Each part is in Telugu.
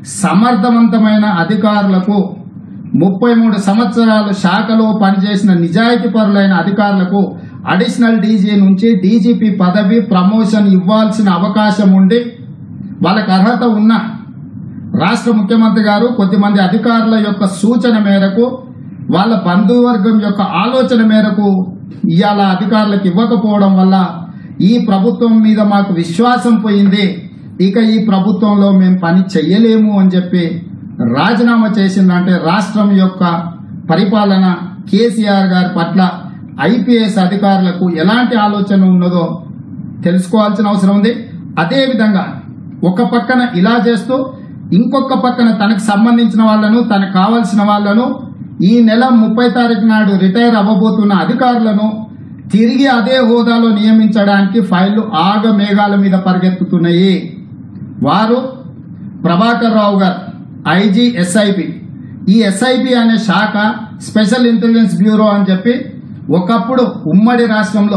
సమర్థవంతమైన అధికారులకు ముప్పై మూడు సంవత్సరాలు శాఖలో పనిచేసిన నిజాయితీ పరులైన అధికారులకు అడిషనల్ డీజీ నుంచి డీజీపీ పదవి ప్రమోషన్ ఇవ్వాల్సిన అవకాశం ఉండి వాళ్ళకి అర్హత ఉన్న రాష్ట్ర ముఖ్యమంత్రి గారు కొద్దిమంది అధికారుల యొక్క సూచన మేరకు వాళ్ళ బంధువర్గం యొక్క ఆలోచన మేరకు ఇవాళ అధికారులకు ఇవ్వకపోవడం వల్ల ఈ ప్రభుత్వం మీద మాకు విశ్వాసం పోయింది ఇక ఈ ప్రభుత్వంలో మేము పని చెయ్యలేము అని చెప్పి రాజీనామా చేసిందంటే రాష్ట్రం యొక్క పరిపాలన కేసీఆర్ గారి పట్ల ఐపీఎస్ అధికారులకు ఎలాంటి ఆలోచన ఉన్నదో తెలుసుకోవాల్సిన అవసరం ఉంది అదేవిధంగా ఒక పక్కన ఇలా చేస్తూ ఇంకొక పక్కన తనకు సంబంధించిన వాళ్ళను తనకు కావాల్సిన వాళ్ళను ఈ నెల ముప్పై తారీఖు నాడు రిటైర్ అవ్వబోతున్న అధికారులను తిరిగి అదే హోదాలో నియమించడానికి ఫైళ్లు ఆగ మేఘాల మీద పరిగెత్తుతున్నాయి వారు ప్రభాకర్ రావు గారు ఐజీ ఎస్ఐపి ఈ ఎస్ఐపి అనే శాఖ స్పెషల్ ఇంటెలిజెన్స్ బ్యూరో అని చెప్పి ఒకప్పుడు ఉమ్మడి రాష్ట్రంలో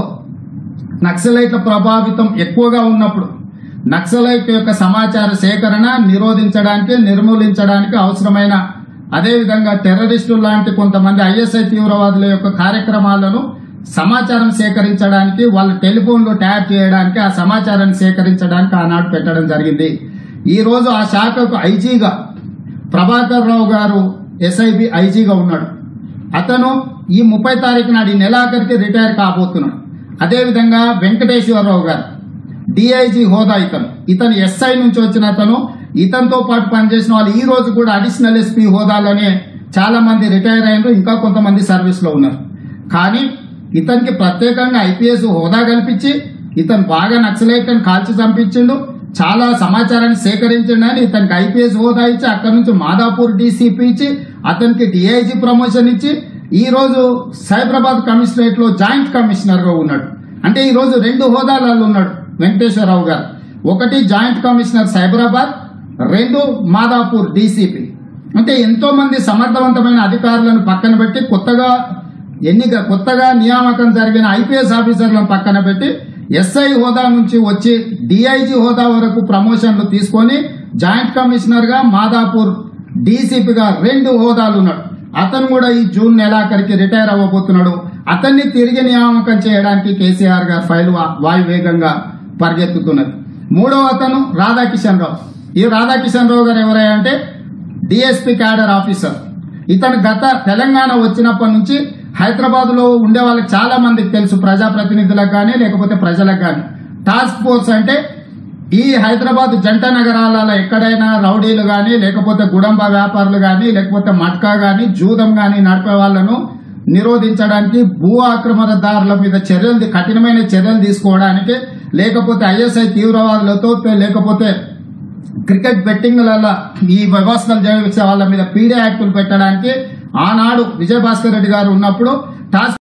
నక్సలైట్ల ప్రభావితం ఎక్కువగా ఉన్నప్పుడు నక్సలైట్ యొక్క సమాచార సేకరణ నిరోధించడానికి నిర్మూలించడానికి అవసరమైన అదేవిధంగా టెర్రరిస్టులు లాంటి కొంతమంది ఐఎస్ఐ తీవ్రవాదుల యొక్క కార్యక్రమాలను సమాచారం సేకరించడానికి వాళ్ళ టెలిఫోన్లో ట్యాప్ చేయడానికి ఆ సమాచారాన్ని సేకరించడానికి ఆనాడు పెట్టడం జరిగింది ఈ రోజు ఆ శాఖకు ఐజీగా ప్రభాకర్ రావు గారు ఎస్ఐబి ఐజీగా ఉన్నాడు అతను ఈ ముప్పై తారీఖు నాడు ఈ నెలాఖరికి రిటైర్ కాబోతున్నాడు అదేవిధంగా వెంకటేశ్వరరావు గారు డిఐజీ హోదా ఇతను ఇతను ఎస్ఐ నుంచి వచ్చిన అతను ఇతనితో పాటు పనిచేసిన వాళ్ళు ఈ రోజు కూడా అడిషనల్ ఎస్పీ హోదాలోనే చాలా మంది రిటైర్ అయ్యారు ఇంకా కొంతమంది సర్వీస్ లో ఉన్నారు కానీ ఇతనికి ప్రత్యేకంగా ఐపీఎస్ హోదా కల్పించి ఇతను బాగా నక్సలైట్ అని కాల్చి చంపించిండు చాలా సమాచారాన్ని సేకరించిండు అని ఇతనికి ఐపీఎస్ హోదా ఇచ్చి అక్కడి నుంచి మాదాపూర్ డీసీపీ ఇచ్చి అతనికి డిఐజీ ప్రమోషన్ ఇచ్చి ఈ రోజు సైబరాబాద్ కమిషనరేట్ లో జాయింట్ కమిషనర్ గా ఉన్నాడు అంటే ఈ రోజు రెండు హోదాలలో ఉన్నాడు వెంకటేశ్వరరావు గారు ఒకటి జాయింట్ కమిషనర్ సైబరాబాద్ రెండు మాదాపూర్ డీసీపీ అంటే ఎంతో మంది సమర్థవంతమైన అధికారులను పక్కన పెట్టి కొత్తగా ఎన్నిక కొత్తగా నియామకం జరిగిన ఐపీఎస్ ఆఫీసర్లను పక్కన పెట్టి ఎస్ఐ హోదా నుంచి వచ్చి డిఐజీ హోదా వరకు ప్రమోషన్లు తీసుకొని జాయింట్ కమిషనర్ గా మాదాపూర్ డీసీపీగా రెండు హోదాలు ఉన్నాడు అతను కూడా ఈ జూన్ నెలాఖరికి రిటైర్ అవ్వబోతున్నాడు అతన్ని తిరిగి నియామకం చేయడానికి కేసీఆర్ గారి ఫైల్ వా- వాయువేగంగా పరిగెత్తుతున్నది మూడో అతను రాధాకిషన్ రావు ఈ రాధాకిషన్ రావు గారు ఎవరై అంటే డిఎస్పీ క్యాడర్ ఆఫీసర్ ఇతను గత తెలంగాణ వచ్చినప్పటి నుంచి హైదరాబాద్ లో ఉండే వాళ్ళకి చాలా మందికి తెలుసు ప్రజాప్రతినిధులకు కానీ లేకపోతే ప్రజలకు కానీ టాస్క్ ఫోర్స్ అంటే ఈ హైదరాబాద్ జంట నగరాలలో ఎక్కడైనా రౌడీలు గాని లేకపోతే గుడంబ వ్యాపారులు గాని లేకపోతే మట్కా గాని జూదం గాని నడిపే వాళ్ళను నిరోధించడానికి భూ ఆక్రమణదారుల మీద చర్యలు కఠినమైన చర్యలు తీసుకోవడానికి లేకపోతే ఐఎస్ఐ తీవ్రవాదులతో లేకపోతే క్రికెట్ బెట్టింగ్లలో ఈ వ్యవస్థలు చేసే వాళ్ళ మీద పీడే యాక్టులు పెట్టడానికి ఆనాడు విజయభాస్కర్ రెడ్డి గారు ఉన్నప్పుడు టాస్క్